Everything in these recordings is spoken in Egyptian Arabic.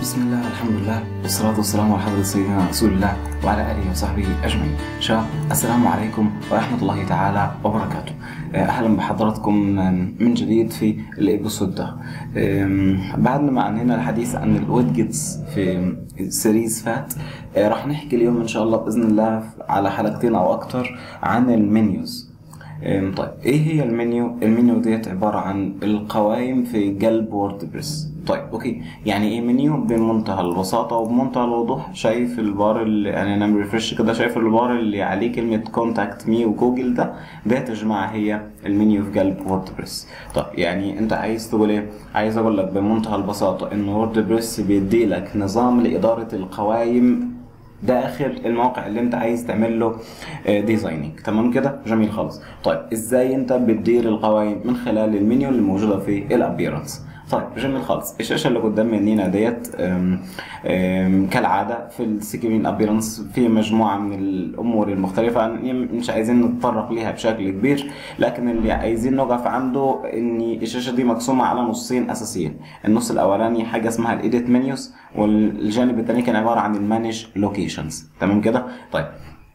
بسم الله الحمد لله والصلاة والسلام على حضرة سيدنا رسول الله وعلى آله وصحبه أجمعين شباب السلام عليكم ورحمة الله تعالى وبركاته أهلا بحضراتكم من جديد في الإبسود ده بعد ما أنهينا الحديث عن الويدجتس في سيريز فات راح نحكي اليوم إن شاء الله بإذن الله على حلقتين أو أكتر عن المنيوز طيب ايه هي المنيو المنيو ديت عباره عن القوائم في قلب ووردبريس طيب اوكي يعني ايه منيو بمنتهى البساطه وبمنتهى الوضوح شايف البار اللي يعني انا ريفرش كده شايف البار اللي عليه كلمه كونتاكت مي وجوجل ده ديت يا جماعه هي المنيو في قلب ووردبريس طيب يعني انت عايز تقول ايه عايز اقول لك بمنتهى البساطه ان ووردبريس بيدي لك نظام لاداره القوائم داخل الموقع اللي انت عايز تعمل له ديزايننج تمام كده جميل خالص طيب ازاي انت بتدير القوائم من خلال المنيو اللي موجوده في الابيرنس طيب جميل خالص الشاشه اللي قدام مننا ديت أم أم كالعاده في السكرين ابيرنس في مجموعه من الامور المختلفه مش عايزين نتطرق ليها بشكل كبير لكن اللي عايزين نقف عنده ان الشاشه دي مقسومه على نصين اساسيين النص الاولاني حاجه اسمها الايديت منيوز والجانب الثاني كان عباره عن المانج لوكيشنز تمام كده طيب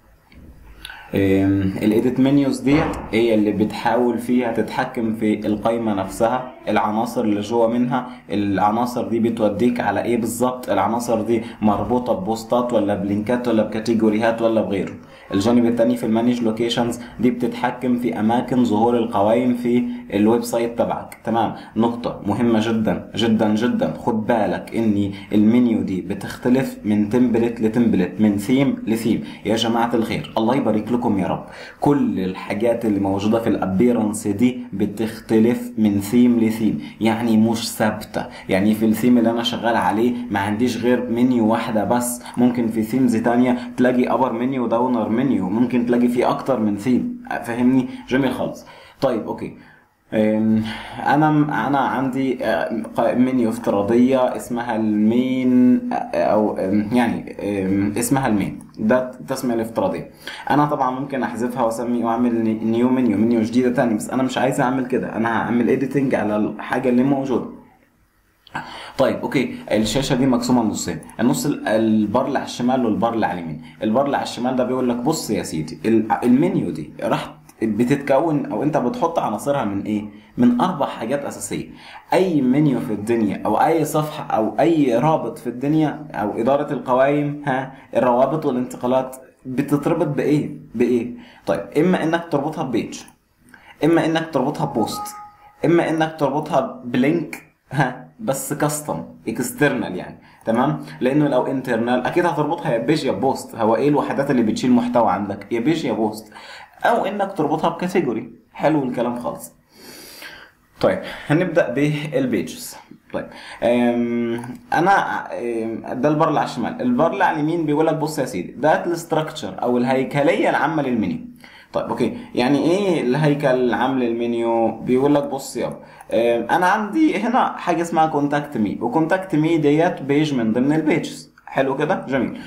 الايديت منيوز ديت هي اللي بتحاول فيها تتحكم في القائمه نفسها العناصر اللي جوه منها العناصر دي بتوديك على ايه بالظبط العناصر دي مربوطه ببوستات ولا بلينكات ولا بكاتيجوريات ولا بغيره الجانب الثاني في المانج لوكيشنز دي بتتحكم في اماكن ظهور القوائم في الويب سايت تبعك تمام نقطه مهمه جدا جدا جدا خد بالك ان المنيو دي بتختلف من تمبلت لتمبلت من ثيم لثيم يا جماعه الخير الله يبارك لكم يا رب كل الحاجات اللي موجوده في الابيرنس دي بتختلف من ثيم لثيم يعني مش ثابته يعني في الثيم اللي انا شغال عليه ما عنديش غير منيو واحده بس ممكن في ثيمز تانية تلاقي ابر منيو وداونر منيو ممكن تلاقي فيه اكتر من ثيم فاهمني جميل خالص طيب اوكي انا انا عندي منيو افتراضيه اسمها المين او يعني اسمها المين ده التسميه الافتراضيه انا طبعا ممكن احذفها واسمي واعمل نيو منيو منيو جديده تاني بس انا مش عايز اعمل كده انا هعمل اديتنج على الحاجه اللي موجوده طيب اوكي الشاشه دي مقسومه نصين النص البار اللي على الشمال والبار اللي على اليمين البار اللي على الشمال ده بيقول لك بص يا سيدي المنيو دي راح بتتكون او انت بتحط عناصرها من ايه من اربع حاجات اساسيه اي منيو في الدنيا او اي صفحه او اي رابط في الدنيا او اداره القوائم ها الروابط والانتقالات بتتربط بايه بايه طيب اما انك تربطها ببيج اما انك تربطها ببوست اما انك تربطها بلينك ها بس كاستم اكسترنال يعني تمام لانه لو انترنال اكيد هتربطها يا بيج يا بوست هو ايه الوحدات اللي بتشيل محتوى عندك يا بيج يا بوست او انك تربطها بكاتيجوري حلو الكلام خالص طيب هنبدا بالبيجز طيب انا ده البار اللي على الشمال البار اللي على اليمين بيقول لك بص يا سيدي ده الاستراكشر او الهيكليه العامه للمنيو طيب اوكي يعني ايه الهيكل العام للمنيو بيقول لك بص يابا انا عندي هنا حاجه اسمها كونتاكت مي وكونتاكت مي ديت بيج من ضمن البيجز حلو كده جميل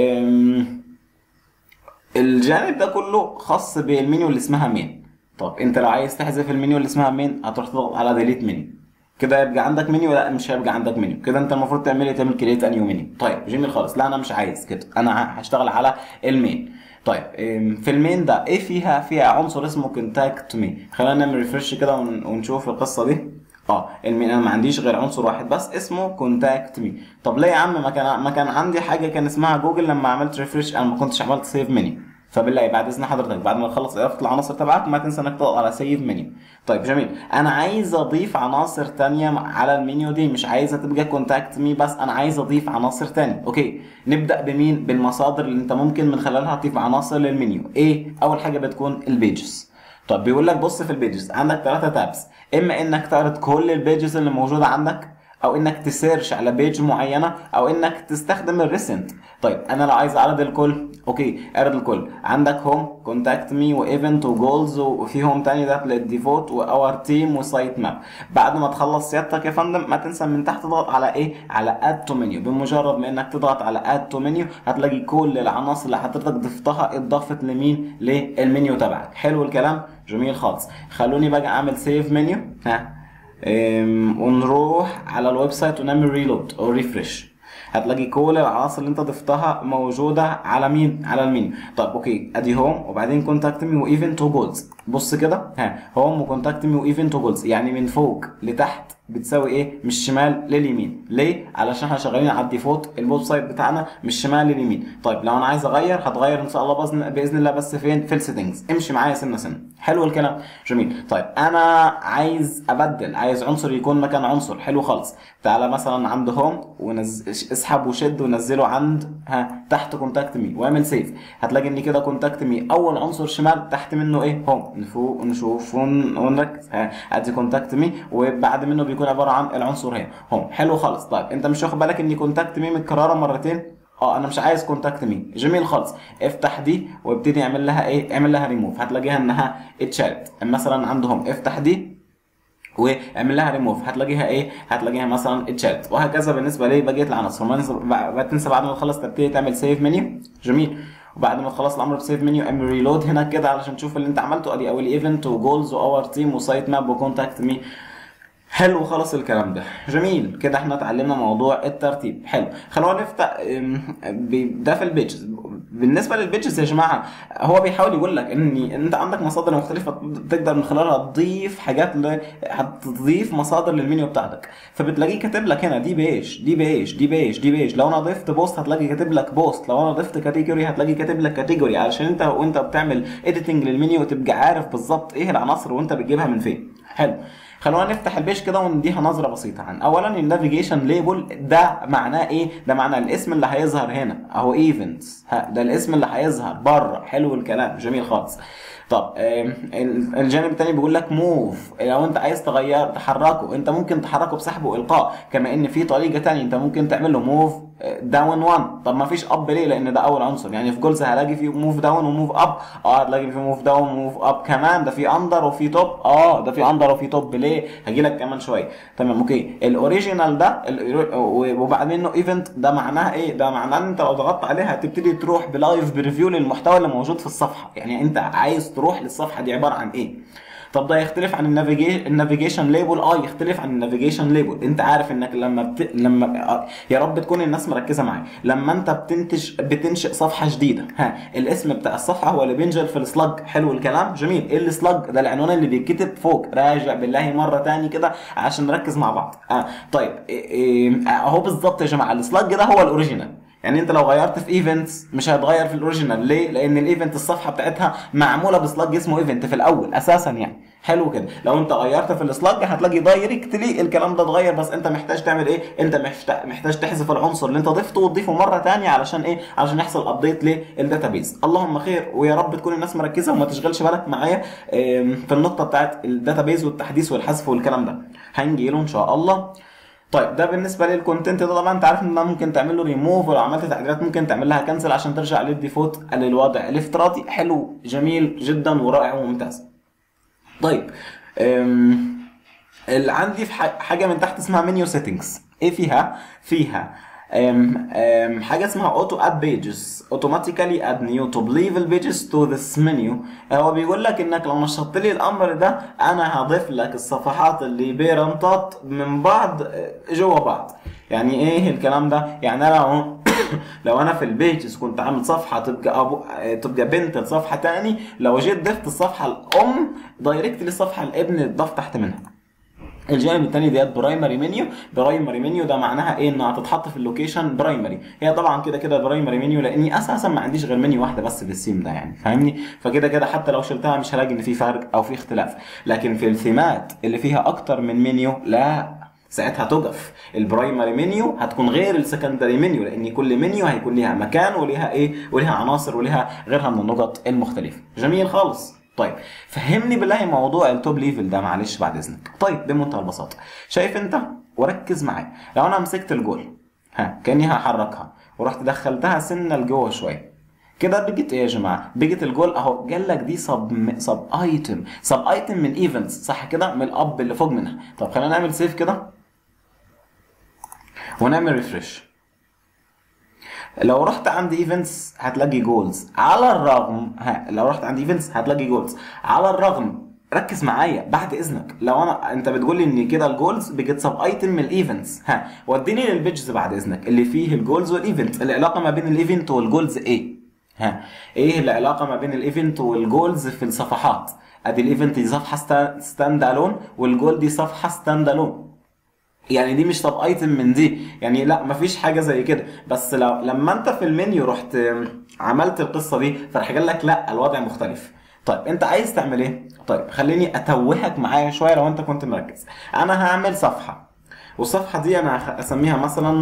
الجانب ده كله خاص بالمنيو اللي اسمها مين طب انت لو عايز تحذف المنيو اللي اسمها مين هتروح تضغط على ديليت منيو كده يبقى عندك منيو لا مش هيبقى عندك منيو كده انت المفروض تعمل ايه تعمل كريت انيو منيو طيب جميل خالص لا انا مش عايز كده انا هشتغل على المين طيب في المين ده ايه فيها فيها عنصر اسمه كونتاكت مي خلينا نعمل ريفرش كده ونشوف القصه دي اه المين انا ما عنديش غير عنصر واحد بس اسمه كونتاكت مي طب ليه يا عم ما كان ما كان عندي حاجه كان اسمها جوجل لما عملت ريفرش انا ما كنتش عملت سيف منيو فبالله بعد اذن حضرتك بعد ما تخلص اضافه العناصر تبعك ما تنسى انك تضغط على سيف منيو طيب جميل انا عايز اضيف عناصر تانية على المنيو دي مش عايزها تبقى كونتاكت مي بس انا عايز اضيف عناصر تانية اوكي نبدا بمين بالمصادر اللي انت ممكن من خلالها تضيف عناصر للمنيو ايه اول حاجه بتكون البيجز طب بيقول لك بص في البيجز عندك ثلاثه تابس اما انك تعرض كل البيجز اللي موجوده عندك او انك تسيرش على بيج معينه او انك تستخدم الريسنت طيب انا لو عايز اعرض الكل اوكي اعرض الكل عندك هوم كونتاكت مي وايفنت وجولز وفي هوم تاني ده للديفوت واور تيم وسايت ماب بعد ما تخلص سيادتك يا فندم ما تنسى من تحت تضغط على ايه على اد تو منيو بمجرد ما انك تضغط على اد تو منيو هتلاقي كل العناصر اللي حضرتك ضفتها اتضافت لمين للمنيو تبعك حلو الكلام جميل خالص خلوني بقى اعمل سيف منيو ها ونروح على الويب سايت ونعمل ريلود او ريفرش هتلاقي كل العناصر اللي انت ضفتها موجوده على مين على المنيو طيب اوكي ادي هوم وبعدين كونتاكت مي وايفنت وجولز بص كده ها هوم وكونتاكت مي وايفنت وجولز يعني من فوق لتحت بتساوي ايه مش شمال لليمين ليه علشان احنا شغالين على الديفولت الويب سايت بتاعنا مش شمال لليمين طيب لو انا عايز اغير هتغير ان شاء الله باذن باذن الله بس فين في السيتنجز امشي معايا سنه سنه حلو الكلام جميل طيب انا عايز ابدل عايز عنصر يكون مكان عنصر حلو خالص تعالى مثلا عند هوم ونز... اسحب وشد ونزله عند ها تحت كونتاكت مي واعمل سيف هتلاقي ان كده كونتاكت مي اول عنصر شمال تحت منه ايه هوم نفوق نشوف ون... ونركز ها ادي كونتاكت مي وبعد منه بيكون عباره عن العنصر هنا هوم حلو خالص طيب انت مش واخد بالك ان كونتاكت مي متكرره مرتين اه انا مش عايز كونتاكت مي جميل خالص افتح دي وابتدي اعمل لها ايه اعمل لها ريموف هتلاقيها انها اتشالت مثلا عندهم افتح دي واعمل لها ريموف هتلاقيها ايه هتلاقيها مثلا اتشالت وهكذا بالنسبه ليه بقيه العناصر ما تنسى بعد ما تخلص تبتدي تعمل سيف منيو جميل وبعد ما تخلص الامر بسيف منيو اعمل ريلود هنا كده علشان تشوف اللي انت عملته ادي اول ايفنت وجولز واور تيم وسايت ماب وكونتاكت مي حلو خلاص الكلام ده جميل كده احنا اتعلمنا موضوع الترتيب حلو خلونا نفتح ده في البيجز بالنسبه للبيجز يا جماعه هو بيحاول يقول لك ان انت عندك مصادر مختلفه تقدر من خلالها تضيف حاجات ل... هتضيف مصادر للمنيو بتاعتك فبتلاقيه كاتب لك هنا دي بيج دي بيج دي بيج دي بيج لو انا ضفت بوست هتلاقي كاتب لك بوست لو انا ضفت كاتيجوري هتلاقي كاتب لك كاتيجوري علشان انت وانت بتعمل اديتنج للمنيو تبقى عارف بالظبط ايه العناصر وانت بتجيبها من فين حلو خلونا نفتح البيج كده ونديها نظره بسيطه عن اولا النافيجيشن ليبل ده معناه ايه ده معناه الاسم اللي هيظهر هنا اهو ايفنتس ده الاسم اللي هيظهر بره حلو الكلام جميل خالص طب الجانب الثاني بيقول لك موف لو انت عايز تغير تحركه انت ممكن تحركه بسحب والقاء كما ان في طريقه ثانيه انت ممكن تعمل له موف داون 1 طب ما فيش اب ليه لان ده اول عنصر يعني في جولز هلاقي في موف داون وموف اب اه هتلاقي في موف داون وموف اب كمان ده في اندر وفي توب اه ده في اندر وفي توب ليه هجي لك كمان شويه تمام اوكي الاوريجينال ده وبعد منه ايفنت ده معناها ايه ده معناه ان انت لو ضغطت عليها هتبتدي تروح بلايف بريفيو للمحتوى اللي موجود في الصفحه يعني انت عايز تروح للصفحه دي عباره عن ايه طب ده يختلف عن النافيجيشن ليبل اه يختلف عن النافيجيشن ليبل انت عارف انك لما بت... لما آه. يا رب تكون الناس مركزه معايا لما انت بتنتج بتنشئ صفحه جديده ها الاسم بتاع الصفحه هو اللي بينزل في السلاج حلو الكلام جميل ايه السلاج ده العنوان اللي بيتكتب فوق راجع بالله مره تاني كده عشان نركز مع بعض آه. طيب اهو بالظبط يا جماعه السلاج ده هو الاوريجينال يعني انت لو غيرت في ايفنتس مش هيتغير في الاوريجينال ليه لان الايفنت الصفحه بتاعتها معموله بسلاج اسمه ايفنت في الاول اساسا يعني حلو كده لو انت غيرت في السلاج هتلاقي دايركتلي الكلام ده اتغير بس انت محتاج تعمل ايه انت محتاج تحذف العنصر اللي انت ضفته وتضيفه مره ثانيه علشان ايه علشان يحصل ابديت للداتابيز اللهم خير ويا رب تكون الناس مركزه وما تشغلش بالك معايا في النقطه بتاعت الداتابيز والتحديث والحذف والكلام ده هنجي له ان شاء الله طيب ده بالنسبه للكونتنت ده طبعا انت عارف ان ممكن تعمل له ريموف ولو عملت تعديلات ممكن تعمل لها كنسل عشان ترجع للديفولت للوضع الافتراضي حلو جميل جدا ورائع وممتاز طيب اللي عندي في حاجه من تحت اسمها منيو سيتنجز ايه فيها فيها أم أم حاجه اسمها اوتو اد بيجز اوتوماتيكالي اد نيو توب ليفل بيجز تو ذس منيو هو بيقول لك انك لو نشطت لي الامر ده انا هضيف لك الصفحات اللي بيرمطات من بعض جوا بعض يعني ايه الكلام ده يعني انا لو لو انا في البيجز كنت عامل صفحه تبقى أبو... تبقى بنت لصفحه تاني لو جيت ضفت الصفحه الام دايركت للصفحه الابن اتضاف تحت منها الجانب الثاني ديت برايمري منيو برايمري منيو ده معناها ايه انها هتتحط في اللوكيشن برايمري هي طبعا كده كده برايمري منيو لاني اساسا ما عنديش غير منيو واحده بس في السيم ده يعني فاهمني فكده كده حتى لو شلتها مش هلاقي ان في فرق او في اختلاف لكن في الثيمات اللي فيها اكتر من منيو لا ساعتها تقف البرايمري منيو هتكون غير السكندري منيو لان كل منيو هيكون ليها مكان وليها ايه وليها عناصر وليها غيرها من النقط المختلفه جميل خالص طيب فهمني بالله موضوع التوب ليفل ده معلش بعد اذنك طيب بمنتهى البساطه شايف انت وركز معايا لو انا مسكت الجول ها كاني هحركها ورحت دخلتها سنه لجوه شويه كده بقت ايه يا جماعه بقت الجول اهو قال لك دي سب سب ايتم سب ايتم من ايفنتس صح كده من الاب اللي فوق منها طب خلينا نعمل سيف كده ونعمل ريفرش لو رحت عند ايفنتس هتلاقي جولز على الرغم ها لو رحت عند ايفنتس هتلاقي جولز على الرغم ركز معايا بعد اذنك لو انا انت بتقول لي ان كده الجولز بيجيت سب ايتم من الايفنتس ها وديني للبيجز بعد اذنك اللي فيه الجولز والايفنت العلاقه ما بين الايفنت والجولز ايه ها ايه العلاقه ما بين الايفنت والجولز في الصفحات ادي الايفنت دي صفحه ستاند الون والجول دي صفحه ستاند الون يعني دي مش سب ايتم من دي يعني لا مفيش حاجه زي كده بس لو لما انت في المنيو رحت عملت القصه دي فراح قال لك لا الوضع مختلف طيب انت عايز تعمل ايه طيب خليني اتوهك معايا شويه لو انت كنت مركز انا هعمل صفحه والصفحه دي انا اسميها مثلا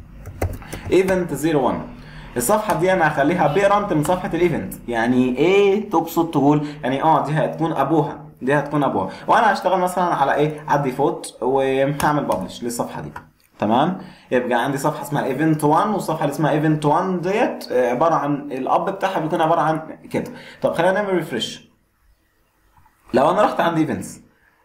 ايفنت 01 الصفحه دي انا هخليها بيرنت من صفحه الايفنت يعني ايه تقصد تقول يعني اه دي هتكون ابوها دي هتكون ابوها وانا هشتغل مثلا على ايه على الديفولت وهعمل ببلش للصفحه دي تمام يبقى عندي صفحه اسمها ايفنت 1 والصفحه اللي اسمها ايفنت 1 ديت عباره عن الاب بتاعها بيكون عباره عن كده طب خلينا نعمل ريفرش لو انا رحت عند ايفنتس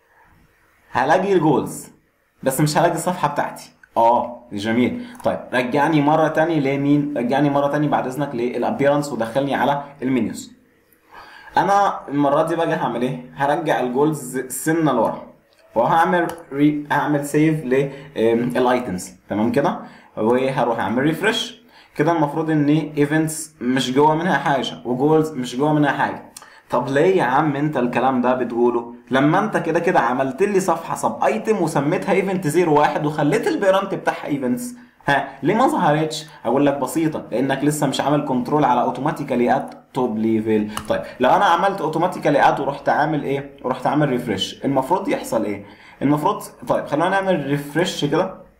هلاقي الجولز بس مش هلاقي الصفحه بتاعتي اه جميل طيب رجعني مره تاني لمين رجعني مره تاني بعد اذنك للابيرنس ودخلني على المنيوز انا المره دي بقى هعمل ايه هرجع الجولز سنه لورا وهعمل ري... هعمل سيف للايتمز تمام كده وهروح اعمل ريفرش كده المفروض ان ايفنتس مش جوه منها حاجه وجولز مش جوه منها حاجه طب ليه يا عم انت الكلام ده بتقوله لما انت كده كده عملت لي صفحه سب ايتم وسميتها ايفنت 01 وخليت البيرنت بتاعها ايفنتس ها ليه ما ظهرتش اقول لك بسيطه لانك لسه مش عامل كنترول على اوتوماتيكالي ات توب ليفل طيب لو انا عملت اوتوماتيكالي ات ورحت عامل ايه ورحت عامل ريفرش المفروض يحصل ايه المفروض طيب خلينا نعمل ريفرش كده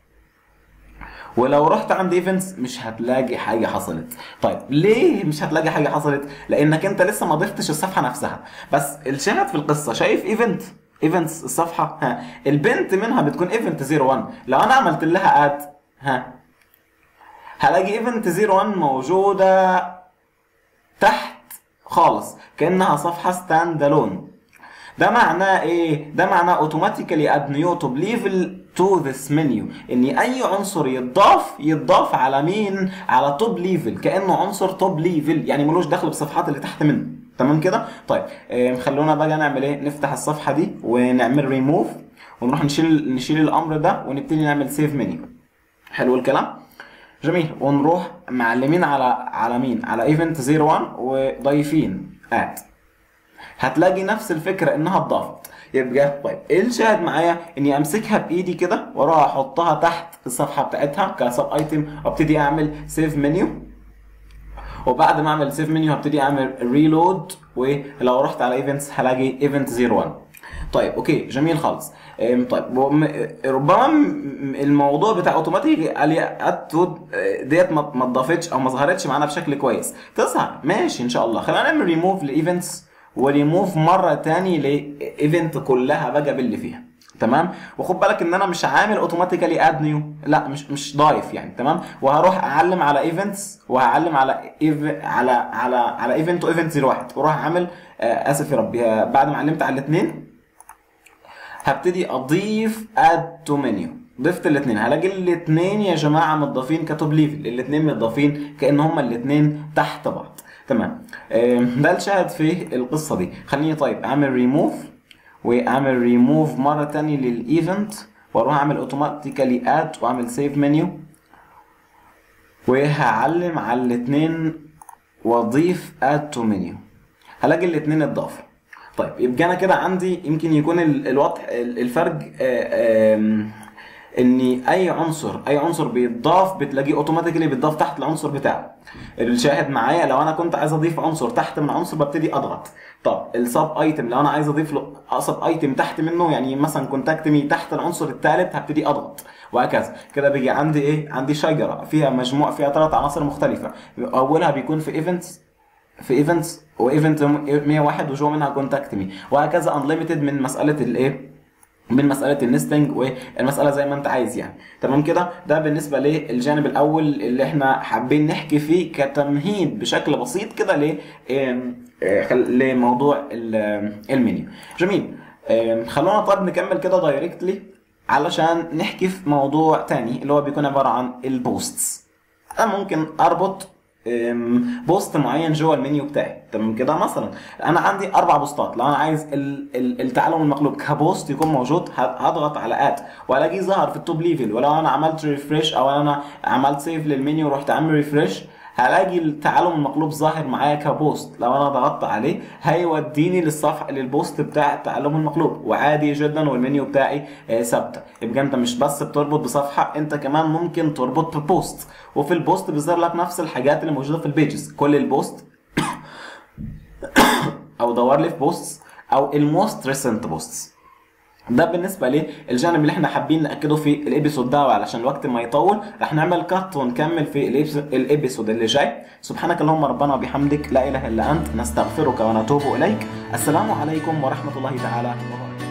ولو رحت عند ايفنتس مش هتلاقي حاجه حصلت طيب ليه مش هتلاقي حاجه حصلت لانك انت لسه ما ضفتش الصفحه نفسها بس الشاهد في القصه شايف ايفنت ايفنتس الصفحه ها البنت منها بتكون ايفنت 01 لو انا عملت لها اد ها هلاقي ايفنت 01 موجوده تحت خالص كانها صفحه ستاند الون ده معناه ايه ده معناه اوتوماتيكالي اد نيو توب ليفل تو ذس منيو ان اي عنصر يتضاف يتضاف على مين على توب ليفل كانه عنصر توب ليفل يعني ملوش دخل بالصفحات اللي تحت منه تمام كده طيب آه خلونا بقى نعمل ايه نفتح الصفحه دي ونعمل ريموف ونروح نشيل نشيل الامر ده ونبتدي نعمل سيف منيو حلو الكلام جميل ونروح معلمين على على مين على ايفنت 01 وضايفين اد هتلاقي نفس الفكره انها اتضافت يبقى طيب ايه الشاهد معايا اني امسكها بايدي كده واروح احطها تحت الصفحه بتاعتها كسب ايتم وابتدي اعمل سيف منيو وبعد ما اعمل سيف منيو هبتدي اعمل ريلود ولو رحت على ايفنتس هلاقي ايفنت 01 طيب اوكي جميل خالص طيب ربما الموضوع بتاع اوتوماتيك اتود ديت ما اتضافتش او ما ظهرتش معانا بشكل كويس تظهر ماشي ان شاء الله خلينا نعمل ريموف لايفنتس وريموف مره تاني لايفنت كلها بقى باللي فيها تمام وخد بالك ان انا مش عامل اوتوماتيكالي اد نيو لا مش مش ضايف يعني تمام وهروح اعلم على ايفنتس وهعلم على إيف على على على ايفنت وايفنت 01 واروح اعمل آه اسف يا ربي بعد ما علمت على الاثنين هبتدي اضيف اد تو منيو ضفت الاثنين هلاقي الاثنين يا جماعه متضافين كتوب ليفل الاثنين متضافين كان هما الاثنين تحت بعض تمام ده الشاهد في القصه دي خليني طيب اعمل ريموف واعمل ريموف مره تانية للايفنت واروح اعمل اوتوماتيكالي اد واعمل سيف منيو وهعلم على الاثنين واضيف اد تو منيو هلاقي الاثنين اتضافوا طيب يبقى انا كده عندي يمكن يكون الوضع الفرق ان اي عنصر اي عنصر بيتضاف بتلاقيه اوتوماتيكلي بيتضاف تحت العنصر بتاعه الشاهد معايا لو انا كنت عايز اضيف عنصر تحت من عنصر ببتدي اضغط طب السب ايتم لو انا عايز اضيف له سب ايتم تحت منه يعني مثلا كونتاكت مي تحت العنصر الثالث هبتدي اضغط وهكذا كده بيجي عندي ايه عندي شجره فيها مجموع فيها ثلاث عناصر مختلفه اولها بيكون في ايفنتس في ايفنتس وايفنت 101 وجوه منها كونتاكت مي وهكذا انليمتد من مساله الايه من مساله النستنج والمساله زي ما انت عايز يعني تمام كده ده بالنسبه للجانب الاول اللي احنا حابين نحكي فيه كتمهيد بشكل بسيط كده ل لموضوع المنيو جميل خلونا طيب نكمل كده دايركتلي علشان نحكي في موضوع تاني اللي هو بيكون عباره عن البوستس انا ممكن اربط أم، بوست معين جوه المنيو بتاعي تمام كده مثلا انا عندي اربع بوستات لو انا عايز ال- ال- التعلم المقلوب كبوست يكون موجود ه- هضغط على اد والاقيه ظهر في التوب ليفل ولو انا عملت ريفريش او انا عملت سيف للمنيو ورحت عامل ريفريش هلاقي التعلم المقلوب ظاهر معايا كبوست لو انا ضغطت عليه هيوديني للصفحه للبوست بتاع التعلم المقلوب وعادي جدا والمنيو بتاعي آه، ثابته يبقى انت مش بس بتربط بصفحه انت كمان ممكن تربط ببوست وفي البوست بيظهر لك نفس الحاجات اللي موجوده في البيجز كل البوست او دور لي في بوستس او الموست ريسنت بوستس ده بالنسبه للجانب اللي احنا حابين ناكده في الابيسود ده وعلشان الوقت ما يطول رح نعمل كات ونكمل في الإبس- الابيسود اللي جاي سبحانك اللهم ربنا وبحمدك لا اله الا انت نستغفرك ونتوب اليك السلام عليكم ورحمه الله تعالى وبركاته